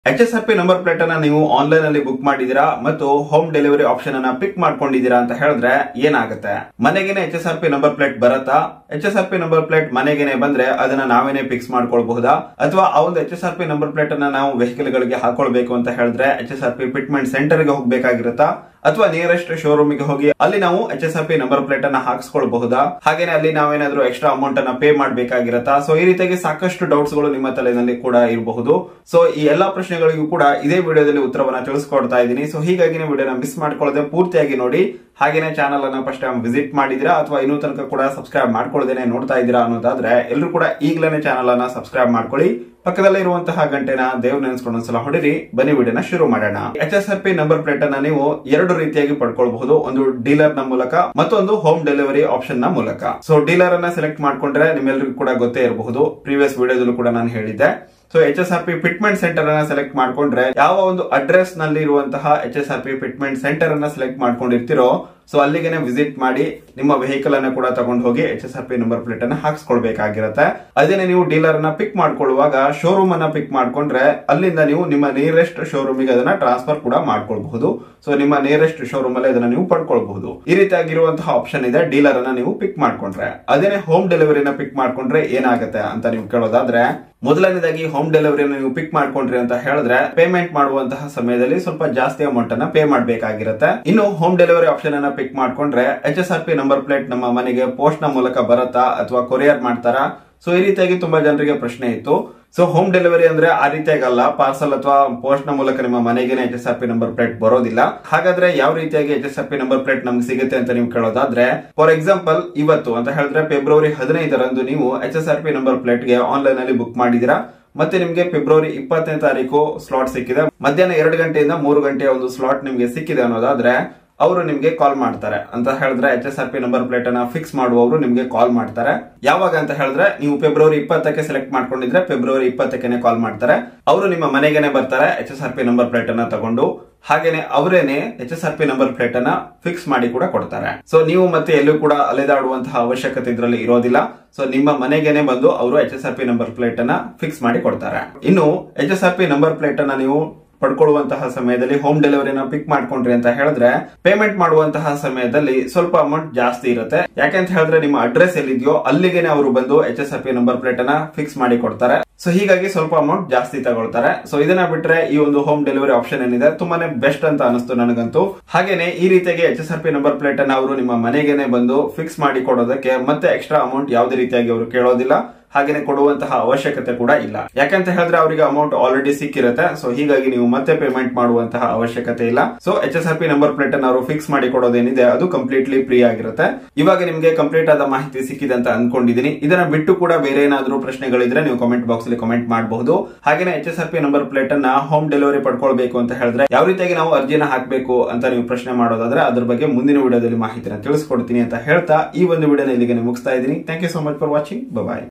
H S R P number plate ಅನ್ನ ನೀವು online ಅಲ್ಲಿ ಬುಕ್ ಮಾಡಿದೀರಾ ಮತ್ತು ಹೋಮ್ ಡೆಲಿವರಿ ಆಪ್ಷನ್ ಅನ್ನ ಪಿಕ್ ಮಾಡ್ಕೊಂಡಿದೀರಾ ಅಂತ ಹೇಳಿದ್ರೆ ಏನಾಗುತ್ತೆ ಮನೆಗೇನೆ H S R P number plate ಬರತ್ತಾ H S R P number plate ಮನೆಗೇನೆ ಬಂದ್ರೆ ಅದನ್ನ ನಾವೇನೆ ಫಿಕ್ಸ್ ಮಾಡ್ಕೊಳ್ಬಹುದಾ ಅಥವಾ ಆ ಒಂದು H S R P number plate ಅನ್ನ ನಾವು ವೆಹಿಕಲ್ ಗಳಿಗೆ ಹಾಕೊಳ್ಬೇಕು ಅಂತ ಹೇಳಿದ್ರೆ H S R P fitment centre ಗೆ ಹೋಗ್ಬೇಕಾಗಿರುತ್ತಾ ಅಥವಾ ನಿಯರೆಸ್ಟ್ ಶೋರೂಮ್ ಗೆ ಹೋಗಿ ಅಲ್ಲಿ ನಾವು H S R P number plate ಅನ್ನ ಹಾಕ್ಸ್ಕೊಳ್ಬಹುದಾ ಹಾಗೇನೆ ಅಲ್ಲಿ ನಾವೇನಾದ್ರೂ ಎಕ್ಸ್ಟ್ರಾ ಅಮೌಂಟ್ ಅನ್ನ ಪೇ ಮಾಡ್ಬೇಕಾಗಿರತ್ತಾ ಸೊ ಈ ರೀತಿಯಾಗಿ ಸಾಕಷ್ಟು ಡೌಟ್ಸ್ ಗಳು ನಿಮ್ಮ ತಲೆನಲ್ಲಿ ಕೂಡ ಇರಬಹುದು ಸೊ ಈ ಎಲ್ಲಾ ಪ್ರಶ್ನೆಗಳಿಗೂ ಕೂಡ ಇದೇ ವಿಡಿಯೋದಲ್ಲಿ ಉತ್ತರವನ್ನ ತಿಳಿಸ್ಕೊಡ್ತಾ ಇದ್ದೀನಿ ಸೊ ಹೀಗಾಗಿ ನೀವು ವಿಡಿಯೋನ ಮಿಸ್ ಮಾಡ್ಕೊಳ್ಳದೆ ಪೂರ್ತಿಯಾಗಿ ನೋಡಿ ಹಾಗೇನೆ ಚಾನಲ್ ಅನ್ನ ಫಸ್ಟ್ ಟೈಮ್ ವಿಸಿಟ್ ಮಾಡಿದಿರಾ ಅಥವಾ ಇನ್ನೂ ತನಕ ಕೂಡ ಸಬ್ಸ್ಕ್ರೈಬ್ ಮಾಡ್ಕೊಳ್ಳದೇನೆ ನೋಡ್ತಾ ಇದ್ದೀರಾ ಅನ್ನೋದಾದ್ರೆ ಎಲ್ಲರೂ ಕೂಡ ಈಗಲೇ ಚಾನಲ್ ಅನ್ನ ಸಬ್ಸ್ಕ್ರೈಬ್ ಮಾಡ್ಕೊಳ್ಳಿ ಪಕ್ಕದಲ್ಲೇ ಇರುವಂತಹ ಗಂಟೆನ ದೇವ್ ನೆನೆಸ್ಕೊಂಡು ಒಂದ್ಸಲ ಹೊಡಿರಿ ಬನ್ನಿ ವಿಡಿಯೋನ ಶುರು ಮಾಡೋಣ H S R P number plate ಅನ್ನ ನೀವು ಎರಡು ರೀತಿಯಾಗಿ ಪಡ್ಕೊಳ್ಬಹುದು ಒಂದು ಡೀಲರ್ ನ ಮೂಲಕ ಮತ್ತೊಂದು ಹೋಮ್ ಡೆಲಿವರಿ ಆಪ್ಷನ್ ನ ಮೂಲಕ ಸೊ ಡೀಲರ್ ಅನ್ನ ಸೆಲೆಕ್ಟ್ ಮಾಡ್ಕೊಂಡ್ರೆ ನಿಮ್ಮೆಲ್ಲರಿಗೂ ಕೂಡ ಗೊತ್ತೇ ಇರಬಹುದು ಪ್ರೀವಿಯಸ್ ವಿಡಿಯೋದಲ್ಲೂ ಕೂಡ ನಾನು ಹೇಳಿದ್ದೆ so H S R P fitment centre ಅನ್ನ ಸೆಲೆಕ್ಟ್ ಮಾಡ್ಕೊಂಡ್ರೆ ಯಾವ ಒಂದು ಅಡ್ರೆಸ್ ನಲ್ಲಿ ಇರುವಂತಹ H S R P fitment centre ಅನ್ನ ಸೆಲೆಕ್ಟ್ ಮಾಡ್ಕೊಂಡಿರ್ತೀರೋ ಸೊ ಅಲ್ಲಿಗೆನೆ ವಿಸಿಟ್ ಮಾಡಿ ನಿಮ್ಮ ವೆಹಿಕಲ್ ಅನ್ನ ಕೂಡ ತಗೊಂಡು ಹೋಗಿ H S R P number plate ಅನ್ನ ಹಾಕ್ಸ್ಕೊಳ್ಬೇಕಾಗಿರುತ್ತೆ ಅದೇನೆ ನೀವು ಡೀಲರ್ ಅನ್ನ ಪಿಕ್ ಮಾಡ್ಕೊಳ್ಳುವಾಗ ಶೋರೂಮ್ ಅನ್ನ ಪಿಕ್ ಮಾಡ್ಕೊಂಡ್ರೆ ಅಲ್ಲಿಂದ ನೀವು ನಿಮ್ಮ ನಿಯರೆಸ್ಟ್ ಶೋರೂಮ್ ಗೆ ಅದನ್ನ ಟ್ರಾನ್ಸ್ಫರ್ ಕೂಡ ಮಾಡ್ಕೊಳ್ಬಹುದು ಸೊ ನಿಮ್ಮ ನಿಯರೆಸ್ಟ್ ಶೋರೂಮ್ ಅಲ್ಲಿ ಅದನ್ನ ನೀವು ಪಡ್ಕೊಳ್ಬಹುದು ಈ ರೀತಿಯಾಗಿರುವಂತಹ ಆಪ್ಷನ್ ಇದೆ ಡೀಲರ್ ಅನ್ನ ನೀವು ಪಿಕ್ ಮಾಡ್ಕೊಂಡ್ರೆ ಅದೇನೆ ಹೋಮ್ ಡೆಲಿವರಿನ ಪಿಕ್ ಮಾಡ್ಕೊಂಡ್ರೆ ಏನಾಗುತ್ತೆ ಅಂತ ನೀವು ಕೇಳೋದಾದ್ರೆ ಮೊದಲನೇದಾಗಿ ಹೋಮ್ ಡೆಲಿವರಿನ ನೀವು ಪಿಕ್ ಮಾಡ್ಕೊಂಡ್ರಿ ಅಂತ ಹೇಳಿದ್ರೆ ಪೇಮೆಂಟ್ ಮಾಡುವಂತಹ ಸಮಯದಲ್ಲಿ ಸ್ವಲ್ಪ ಜಾಸ್ತಿ ಅಮೌಂಟ್ ಅನ್ನ ಪೇ ಮಾಡಬೇಕಾಗಿರುತ್ತೆ ಇನ್ನು ಹೋಮ್ ಡೆಲಿವರಿ ಆಪ್ಷನ್ ಅನ್ನ ಪಿಕ್ ಮಾಡ್ಕೊಂಡ್ರೆ H S R P number plate ನಮ್ಮ ಮನೆಗೆ ಪೋಸ್ಟ್ ನ ಮೂಲಕ ಬರುತ್ತಾ ಅಥವಾ ಕೊರಿಯರ್ ಮಾಡ್ತಾರಾ ಸೊ ಈ ರೀತಿಯಾಗಿ ತುಂಬಾ ಜನರಿಗೆ ಪ್ರಶ್ನೆ ಇತ್ತು ಸೊ ಹೋಮ್ ಡೆಲಿವರಿ ಅಂದ್ರೆ ಆ ರೀತಿಯಾಗಿ ಅಲ್ಲ ಪಾರ್ಸಲ್ ಅಥವಾ ಪೋಸ್ಟ್ ನ ಮೂಲಕ ನಿಮ್ಮ ಮನೆಗೆ H S R P number plate ಬರೋದಿಲ್ಲ ಹಾಗಾದ್ರೆ ಯಾವ ರೀತಿಯಾಗಿ H S R P number plate ನಮ್ಗೆ ಸಿಗುತ್ತೆ ಅಂತ ನೀವು ಕೇಳೋದಾದ್ರೆ ಫಾರ್ ಎಕ್ಸಾಂಪಲ್ ಇವತ್ತು ಅಂತ ಹೇಳಿದ್ರೆ ಫೆಬ್ರವರಿ ಹದಿನೈದರಂದು ನೀವು H S R P number plate ಗೆ ಆನ್ಲೈನ್ ಅಲ್ಲಿ ಬುಕ್ ಮಾಡಿದೀರಾ ಮತ್ತೆ ನಿಮ್ಗೆ ಫೆಬ್ರವರಿ ಇಪ್ಪತ್ತನೇ ತಾರೀಕು ಸ್ಲಾಟ್ ಸಿಕ್ಕಿದೆ ಮಧ್ಯಾಹ್ನ ಎರಡು ಗಂಟೆಯಿಂದ ಮೂರು ಗಂಟೆಯ ಒಂದು ಸ್ಲಾಟ್ ನಿಮ್ಗೆ ಸಿಕ್ಕಿದೆ ಅನ್ನೋದಾದ್ರೆ ಅವರು ನಿಮ್ಗೆ ಕಾಲ್ ಮಾಡ್ತಾರೆ ಅಂತ ಹೇಳಿದ್ರೆ H S R P number plate ಅನ್ನ ಫಿಕ್ಸ್ ಮಾಡುವವರು ನಿಮ್ಗೆ ಕಾಲ್ ಮಾಡ್ತಾರೆ ಯಾವಾಗ ಅಂತ ಹೇಳಿದ್ರೆ ನೀವು ಫೆಬ್ರವರಿ ಇಪ್ಪತ್ತಕ್ಕೆ ಸೆಲೆಕ್ಟ್ ಮಾಡ್ಕೊಂಡಿದ್ರೆ ಫೆಬ್ರವರಿ ಇಪ್ಪತ್ತಕ್ಕೆ ಕಾಲ್ ಮಾಡ್ತಾರೆ ಅವರು ನಿಮ್ಮ ಮನೆಗೇನೆ ಬರ್ತಾರೆ H S R P number plate ಅನ್ನ ತಗೊಂಡು ಹಾಗೇನೆ ಅವರೇನೆ H S R P number plate ಅನ್ನ ಫಿಕ್ಸ್ ಮಾಡಿ ಕೂಡ ಕೊಡ್ತಾರೆ ಸೊ ನೀವು ಮತ್ತೆ ಎಲ್ಲೂ ಕೂಡ ಅಲೆದಾಡುವಂತಹ ಅವಶ್ಯಕತೆ ಇದರಲ್ಲಿ ಇರೋದಿಲ್ಲ ಸೊ ನಿಮ್ಮ ಮನೆಗೇನೆ ಬಂದು ಅವರು H S R P number plate ಅನ್ನ ಫಿಕ್ಸ್ ಮಾಡಿ ಕೊಡ್ತಾರೆ ಇನ್ನು H S R P number plate ಅನ್ನ ನೀವು ಪಡ್ಕೊಳ್ಳುವಂತಹ ಸಮಯದಲ್ಲಿ ಹೋಮ್ ಡೆಲಿವರಿನ ಪಿಕ್ ಮಾಡ್ಕೊಂಡ್ರಿ ಅಂತ ಹೇಳಿದ್ರೆ ಪೇಮೆಂಟ್ ಮಾಡುವಂತಹ ಸಮಯದಲ್ಲಿ ಸ್ವಲ್ಪ ಅಮೌಂಟ್ ಜಾಸ್ತಿ ಇರುತ್ತೆ ಯಾಕೆಂತ ಹೇಳಿದ್ರೆ ನಿಮ್ಮ ಅಡ್ರೆಸ್ ಎಲ್ಲಿದೆಯೋ ಅಲ್ಲಿಗೆನೆ ಅವರು ಬಂದು H S R P number plate ಅನ್ನ ಫಿಕ್ಸ್ ಮಾಡಿ ಕೊಡ್ತಾರೆ ಸೊ ಹೀಗಾಗಿ ಸ್ವಲ್ಪ ಅಮೌಂಟ್ ಜಾಸ್ತಿ ತಗೊಳ್ತಾರೆ ಸೊ ಇದನ್ನ ಬಿಟ್ರೆ ಈ ಒಂದು ಹೋಮ್ ಡೆಲಿವರಿ ಆಪ್ಷನ್ ಏನಿದೆ ತುಂಬಾನೇ ಬೆಸ್ಟ್ ಅಂತ ಅನಿಸ್ತು ನನಗಂತೂ ಹಾಗೇನೆ ಈ ರೀತಿಯಾಗಿ H S R P number plate ಅನ್ನ ಅವರು ನಿಮ್ಮ ಮನೆಗೇನೆ ಬಂದು ಫಿಕ್ಸ್ ಮಾಡಿ ಕೊಡೋದಕ್ಕೆ ಮತ್ತೆ ಎಕ್ಸ್ಟ್ರಾ ಅಮೌಂಟ್ ಯಾವುದೇ ರೀತಿಯಾಗಿ ಅವರು ಕೇಳೋದಿಲ್ಲ ಹಾಗೇನೆ ಕೊಡುವಂತಹ ಅವಶ್ಯಕತೆ ಕೂಡ ಇಲ್ಲ ಯಾಕಂತ ಹೇಳಿದ್ರೆ ಅವರಿಗೆ ಅಮೌಂಟ್ ಆಲ್ರೆಡಿ ಸಿಕ್ಕಿರುತ್ತೆ ಸೊ ಹೀಗಾಗಿ ನೀವು ಮತ್ತೆ ಪೇಮೆಂಟ್ ಮಾಡುವಂತಹ ಅವಶ್ಯಕತೆ ಇಲ್ಲ so H S R P number plate ಅನ್ನು ಅವರು ಫಿಕ್ಸ್ ಮಾಡಿ ಕೊಡೋದೇನಿದೆ ಅದು ಕಂಪ್ಲೀಟ್ಲಿ ಫ್ರೀ ಆಗಿರುತ್ತೆ ಇವಾಗ ನಿಮಗೆ ಕಂಪ್ಲೀಟ್ ಆದ ಮಾಹಿತಿ ಸಿಕ್ಕಿದೆ ಅಂತ ಅನ್ಕೊಂಡಿದೀನಿ ಇದನ್ನ ಬಿಟ್ಟು ಕೂಡ ಬೇರೆ ಏನಾದ್ರೂ ಪ್ರಶ್ನೆಗಳಿದ್ರೆ ನೀವು ಕಮೆಂಟ್ ಬಾಕ್ಸ್ ಅಲ್ಲಿ ಕಮೆಂಟ್ ಮಾಡಬಹುದು ಹಾಗೇನೆ H S R P number plate ಅನ್ನ ಹೋಮ್ ಡೆಲಿವರಿ ಪಡ್ಕೊಳ್ಬೇಕು ಅಂತ ಹೇಳಿದ್ರೆ ಯಾವ ರೀತಿಯಾಗಿ ನಾವು ಅರ್ಜಿನ ಹಾಕಬೇಕು ಅಂತ ನೀವು ಪ್ರಶ್ನೆ ಮಾಡೋದಾದ್ರೆ ಅದ್ರ ಬಗ್ಗೆ ಮುಂದಿನ ವಿಡಿಯೋದಲ್ಲಿ ಮಾಹಿತಿನ ತಿಳಿಸ್ಕೊಡ್ತೀನಿ ಅಂತ ಹೇಳ್ತಾ ಈ ಒಂದು ವಿಡಿಯೋನ ಇಲ್ಲಿಗೆ ಮುಗಿಸ್ತಾ ಇದ್ದೀನಿ thank you so much for watching bye